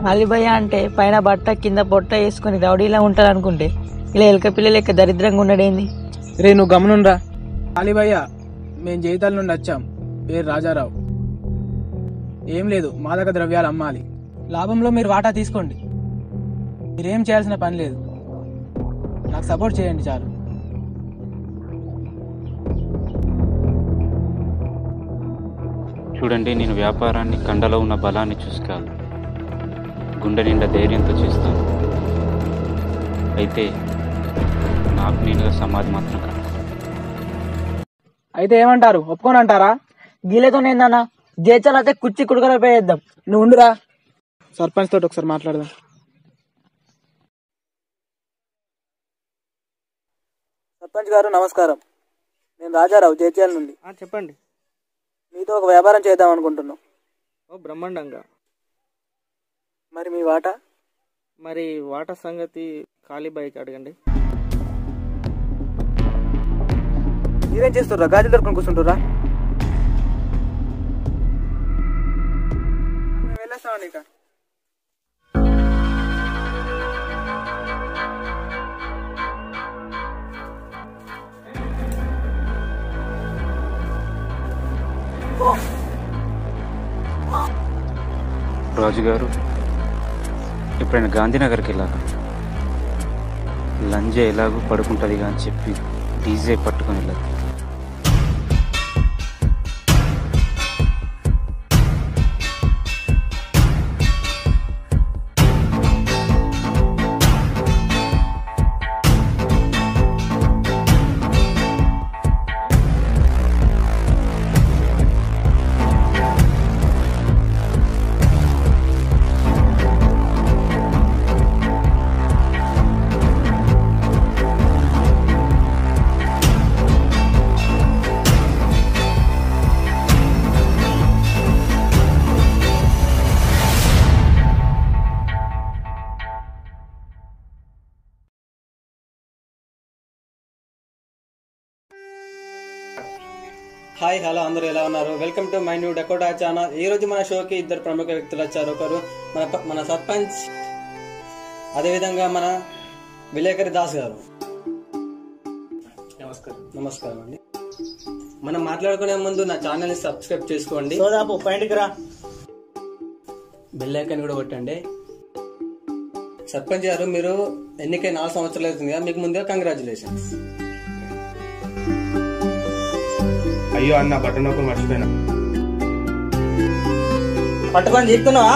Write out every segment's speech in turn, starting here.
కాలిబయ్య అంటే పైన బట్ట కింద పొట్ట వేసుకుని రౌడీలా ఉంటారు అనుకుంటే ఇలా ఎలక పిల్ల లెక్క దరిద్రంగా ఉండడేంది రే నువ్వు గమనుండ్రా కాళీభయ్య మేము జీతాల నుండి వచ్చాం పేరు రాజారావు ఏం లేదు మాదక ద్రవ్యాలు అమ్మాలి లాభంలో మీరు వాటా తీసుకోండి మీరేం చేయాల్సిన పని లేదు నాకు సపోర్ట్ చేయండి చాలు చూడండి నేను వ్యాపారాన్ని కండలో ఉన్న బలాన్ని చూసుకోవాలి గుండె నిండా ధైర్యంతో చేస్తాను అయితే నాకు నేనుగా సమాధి మాత్రం కాదు అయితే ఏమంటారు ఒప్పుకొని అంటారా గీలతో ఏందన్నా జేచాలు అయితే కుర్చీ కుడుకలో పోయేద్దాం నువ్వు ఉండురా సర్పంచ్ తోటి ఒకసారి మాట్లాడదాం సర్పంచ్ గారు నమస్కారం నేను రాజారావు జేత్యాల నుండి చెప్పండి మీతో ఒక వ్యాపారం చేద్దాం అనుకుంటున్నాం ఓ బ్రహ్మాండంగా మరి మీ వాటా మరి వాటర్ సంగతి ఖాళీ బైక్ అడగండి మీరేం చేస్తుర్రా గాజులు దొరుకుని కూర్చుంటుర్రా మేము వెళ్ళేస్తామండి ఇక రాజుగారు ఎప్పుడైనా గాంధీనగర్కి వెళ్ళాక లంజ ఎలాగో పడుకుంటుంది అని చెప్పి డీజే పట్టుకొని వెళ్ళదు హాయ్ హలో అందరూ ఎలా ఉన్నారు welcome to my new Dakota channel ఈ రోజు మన షోకి ఇద్దరు ప్రముఖ వ్యక్తులు వచ్చారు ఒకరు మన ప- మన సర్పంచ్ అదేవిధంగా మన విలేకరి దాస్ గారు నమస్కారం నమస్కారం అండి మనం మాట్లాడుకునే ముందు నా ఛానల్ ని సబ్స్క్రైబ్ చేసుకోండి సోదాపు పైంటికి రా బెల్ ఐకాన్ కూడా కొట్టండి సర్పంచ్ గారు మీరు ఎన్నికై నాలుగు సంవత్సరాలు అవుతుంది కదా మీకు ముందుగా కంగ్రాచులేషన్స్ అయ్యో అన్న బటన్ ఒకటి మర్చిపోయినా పట్టుకొని చెప్తున్నావా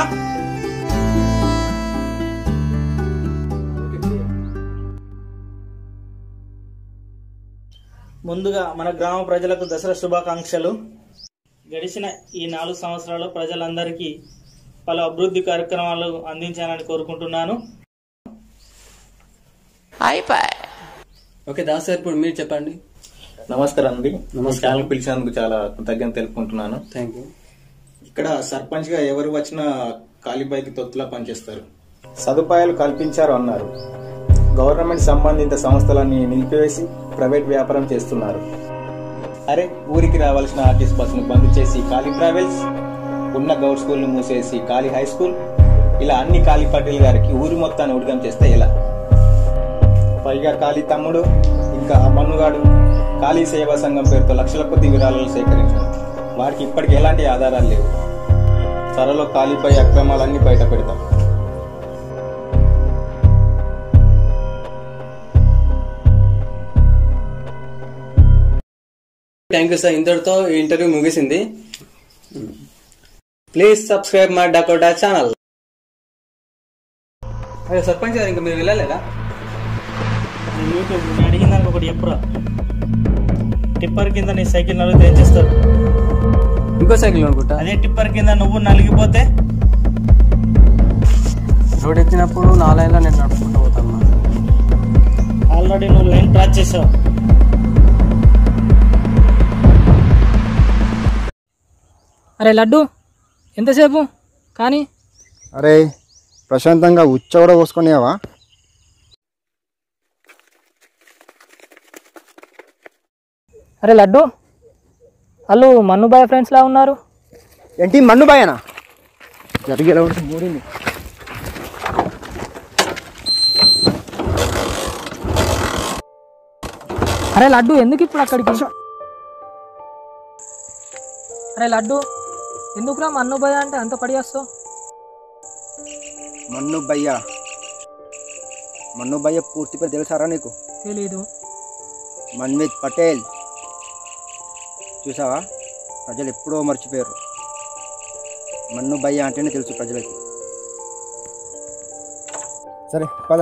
ముందుగా మన గ్రామ ప్రజలకు దసరా శుభాకాంక్షలు గడిచిన ఈ నాలుగు సంవత్సరాలు ప్రజలందరికీ పలు అభివృద్ధి కార్యక్రమాలు అందించాలని కోరుకుంటున్నాను ఓకే దాస్ గారు ఇప్పుడు మీరు చెప్పండి నమస్కారం అండి ఛానల్ పిలిచినందుకు చాలా కృతజ్ఞత తెలుపుకుంటున్నాను థ్యాంక్ యూ ఇక్కడ సర్పంచ్ గా ఎవరు వచ్చినా కాలిబాయికి తొత్తులా పనిచేస్తారు సదుపాయాలు కల్పించారు అన్నారు గవర్నమెంట్ సంబంధిత సంస్థలన్నీ నిలిపివేసి ప్రైవేట్ వ్యాపారం చేస్తున్నారు అరే ఊరికి రావాల్సిన ఆర్టీసీ బస్సును బంద్ చేసి ఖాళీ ట్రావెల్స్ ఉన్న గౌడ్ స్కూల్ ను మూసేసి ఖాళీ హై స్కూల్ ఇలా అన్ని ఖాళీ పటేల్ గారికి ఊరి మొత్తాన్ని ఉడకం చేస్తే ఎలా పైగా ఖాళీ తమ్ముడు ఇంకా ఆ మన్నుగాడు ఖాళీ సేవా సంఘం పేరుతో లక్షల కొద్ది విరాళాలు సేకరించారు వారికి ఇప్పటికి ఎలాంటి ఆధారాలు లేవు త్వరలో ఖాళీపై అక్రమాలన్నీ బయట పెడతాం థ్యాంక్ యూ సార్ ఇంతటితో ఈ ఇంటర్వ్యూ ముగిసింది please subscribe my Dakota channel అదే సర్పంచ్ గారు ఇంకా మీరు వెళ్ళలేదా యూట్యూబ్ నేను అడిగిన దానికి ఒకటి చెప్పురా టిప్పర్ కింద నీ సైకిల్ నలుగుతే ఏం చేస్తారు ఇంకో సైకిల్ అనుకుంటా అదే టిప్పర్ కింద నువ్వు నలిగిపోతే రోడ్ ఎక్కినప్పుడు నా లైన్లో నేను నడుచుకుంటూ పోతాను ఆల్రెడీ నువ్వు లైన్ క్రాస్ చేసావు అరే లడ్డు ఎంతసేపు కానీ అరే ప్రశాంతంగా ఉచ్చ కూడా పోసుకునేవా అరే లడ్డు వాళ్ళు మన్ను బాయ్ ఫ్రెండ్స్ లా ఉన్నారు ఏంటి మన్ను బాయనా జరిగేలా ఉంటుంది మూడింది అరే లడ్డు ఎందుకు ఇప్పుడు అక్కడికి అరే లడ్డు ఎందుకురా మన్ను భయ అంటే అంత పడిచేస్తావు మన్ను భయ్య మన్ను భయ్య పూర్తి పేరు తెలుసారా నీకు తెలీదు మన్విత్ పటేల్ చూసావా ప్రజలు ఎప్పుడో మర్చిపోయారు మన్ను భయ్య అంటేనే తెలుసు ప్రజలకి సరే పద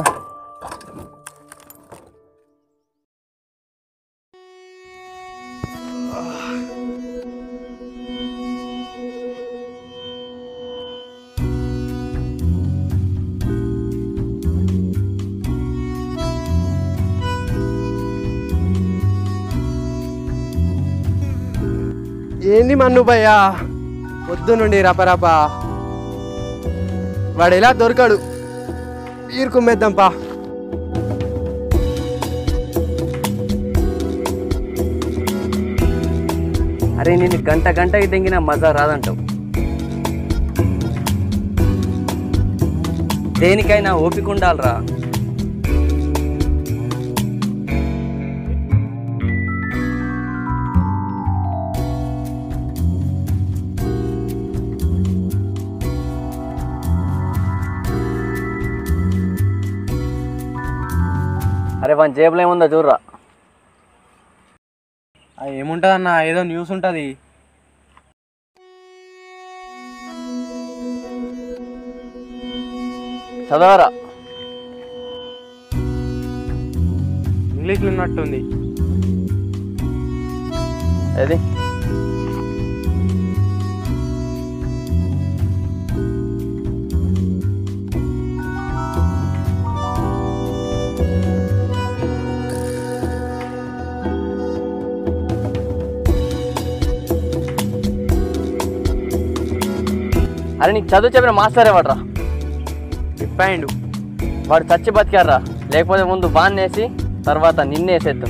ఏంది మన్ను భయ్యా పొద్దు నుండి రపరప వాడు ఎలా దొరకడు పీరు కుమ్మేద్దాంపా అరే నేను గంట గంటకి తెంగిన మజా రాదంటావు దేనికైనా ఓపిక ఉండాలిరా అరే వన్ జేబులో ఏముందో చూడరా ఏముంటది అన్న ఏదో న్యూస్ ఉంటది చదవరా ఇంగ్లీష్లో ఉన్నట్టుంది ఏది అరే నీకు చదువు చెప్పిన మాస్టర్ ఎవడరా తిప్పాయిండు వాడు చచ్చి బతికారా లేకపోతే ముందు బాన్ వేసి తర్వాత నిన్నేసేద్దాం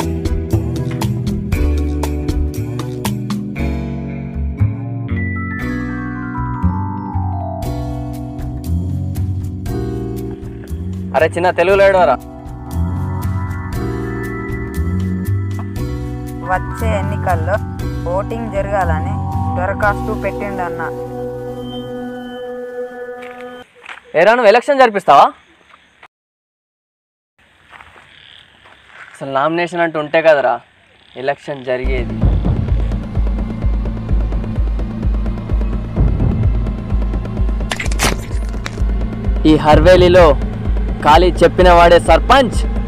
అరే చిన్న తెలుగులో ఏడవరా వచ్చే ఎన్నికల్లో ఓటింగ్ జరగాలని దరఖాస్తు పెట్టిండన్న ఏరా నువ్వు ఎలక్షన్ జరిపిస్తావా అసలు నామినేషన్ అంటూ ఉంటే కదరా ఎలక్షన్ జరిగేది ఈ హర్వేలీలో ఖాళీ చెప్పిన వాడే సర్పంచ్